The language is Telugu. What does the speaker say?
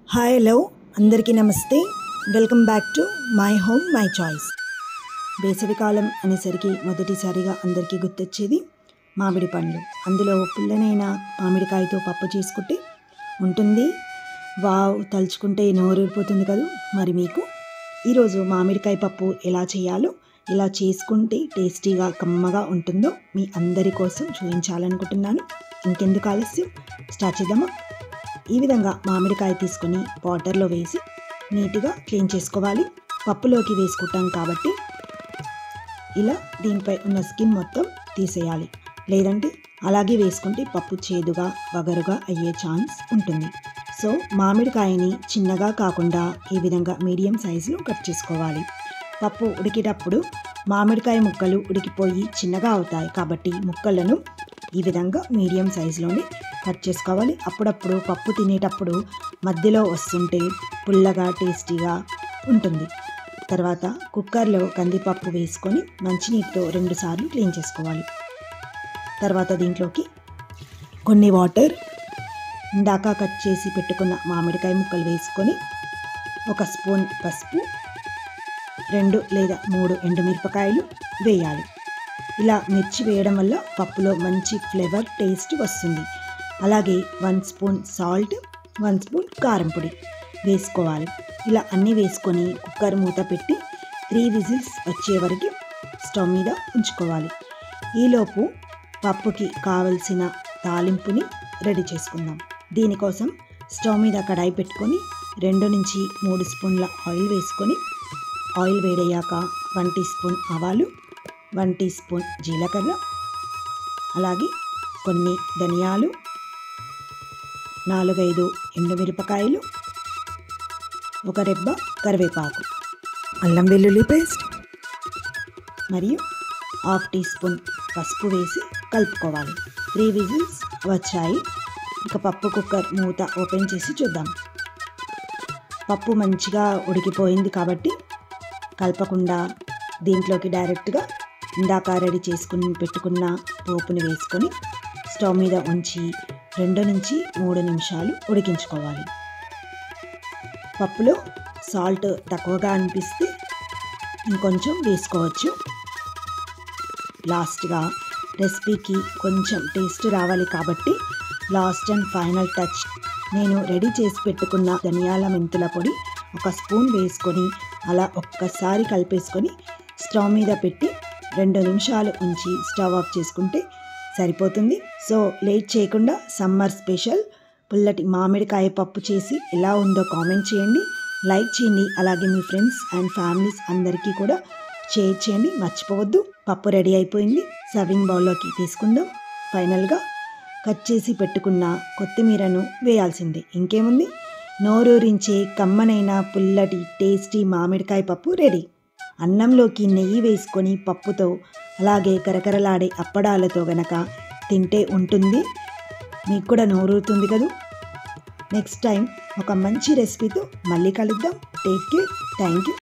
హాయ్ హలో అందరికీ నమస్తే welcome back to my home my choice వేసవికాలం అనేసరికి మొదటిసారిగా అందరికీ గుర్తొచ్చేది మామిడి పండ్లు అందులో పుల్లనైన మామిడికాయతో పప్పు చేసుకుంటే ఉంటుంది వావ్ తలుచుకుంటే నోరూరిపోతుంది కదా మరి మీకు ఈరోజు మామిడికాయ పప్పు ఎలా చేయాలో ఇలా చేసుకుంటే టేస్టీగా కమ్మగా ఉంటుందో మీ అందరి కోసం చూపించాలనుకుంటున్నాను ఇంకెందుకు ఆలస్యం స్టార్ట్ చేద్దామా ఈ విధంగా మామిడికాయ తీసుకొని వాటర్లో వేసి నీట్గా క్లీన్ చేసుకోవాలి పప్పులోకి వేసుకుంటాం కాబట్టి ఇలా దీనిపై ఉన్న స్కిన్ మొత్తం తీసేయాలి లేదంటే అలాగే వేసుకుంటే పప్పు చేదుగా వగరుగా అయ్యే ఛాన్స్ ఉంటుంది సో మామిడికాయని చిన్నగా కాకుండా ఈ విధంగా మీడియం సైజులో కట్ చేసుకోవాలి పప్పు ఉడికేటప్పుడు మామిడికాయ ముక్కలు ఉడికిపోయి చిన్నగా అవుతాయి కాబట్టి ముక్కలను ఈ విధంగా మీడియం సైజులోనే కట్ చేసుకోవాలి అప్పుడప్పుడు పప్పు తినేటప్పుడు మధ్యలో వస్తుంటే పుల్లగా టేస్టీగా ఉంటుంది తర్వాత కుక్కర్లో కందిపప్పు వేసుకొని మంచినీటితో రెండుసార్లు క్లీన్ చేసుకోవాలి తర్వాత దీంట్లోకి కొన్ని వాటర్ ఇందాక కట్ చేసి పెట్టుకున్న మామిడికాయ ముక్కలు వేసుకొని ఒక స్పూన్ పసుపు రెండు లేదా మూడు ఎండుమిరపకాయలు వేయాలి ఇలా మిర్చి వేయడం వల్ల పప్పులో మంచి ఫ్లేవర్ టేస్ట్ వస్తుంది అలాగే one spoon salt one spoon కారం పొడి వేసుకోవాలి ఇలా అన్నీ వేసుకొని కుక్కర్ మూత పెట్టి త్రీ విజిల్స్ వచ్చే వరకు స్టవ్ మీద ఉంచుకోవాలి ఈలోపు పప్పుకి కావలసిన తాలింపుని రెడీ చేసుకుందాం దీనికోసం స్టవ్ మీద కడాయి పెట్టుకొని రెండు నుంచి మూడు స్పూన్ల ఆయిల్ వేసుకొని ఆయిల్ వేడయ్యాక వన్ టీ స్పూన్ ఆవాలు వన్ టీ స్పూన్ జీలకర్ర అలాగే కొన్ని ధనియాలు నాలుగైదు ఎండుమిరపకాయలు ఒక రెబ్బ కరివేపాకు అల్లం వెల్లుల్లి పేస్ట్ మరియు హాఫ్ టీ స్పూన్ పసుపు వేసి కలుపుకోవాలి త్రీ విజిల్స్ వచ్చాయి ఇక పప్పు కుక్కర్ మూత ఓపెన్ చేసి చూద్దాం పప్పు మంచిగా ఉడికిపోయింది కాబట్టి కలపకుండా దీంట్లోకి డైరెక్ట్గా ఇందాక రెడీ చేసుకుని పెట్టుకున్న పోపుని వేసుకొని స్టవ్ మీద ఉంచి రెండు నుంచి మూడు నిమిషాలు ఉడికించుకోవాలి పప్పులో సాల్ట్ తక్కువగా అనిపిస్తే ఇంకొంచెం వేసుకోవచ్చు లాస్ట్గా రెసిపీకి కొంచెం టేస్ట్ రావాలి కాబట్టి లాస్ట్ అండ్ ఫైనల్ టచ్ నేను రెడీ చేసి పెట్టుకున్న ధనియాల మెంతుల పొడి ఒక స్పూన్ వేసుకొని అలా ఒక్కసారి కలిపేసుకొని స్టవ్ మీద పెట్టి రెండు నిమిషాలు ఉంచి స్టవ్ ఆఫ్ చేసుకుంటే సరిపోతుంది సో లేట్ చేయకుండా సమ్మర్ స్పెషల్ పుల్లటి మామిడికాయ పప్పు చేసి ఎలా ఉందో కామెంట్ చేయండి లైక్ చేయండి అలాగే మీ ఫ్రెండ్స్ అండ్ ఫ్యామిలీస్ అందరికీ కూడా షేర్ చేయండి మర్చిపోవద్దు పప్పు రెడీ అయిపోయింది సర్వింగ్ బౌల్లోకి తీసుకుందాం ఫైనల్గా కట్ చేసి పెట్టుకున్న కొత్తిమీరను వేయాల్సిందే ఇంకేముంది నోరూరించే కమ్మనైన పుల్లటి టేస్టీ మామిడికాయ పప్పు రెడీ అన్నంలోకి నెయ్యి వేసుకొని పప్పుతో అలాగే కరకరలాడే అప్పడాలతో గనక తింటే ఉంటుంది మీకు కూడా నోరూరుతుంది కదా నెక్స్ట్ టైం ఒక మంచి రెసిపీతో మళ్ళీ కలుద్దాం టేక్ కేర్ థ్యాంక్ యూ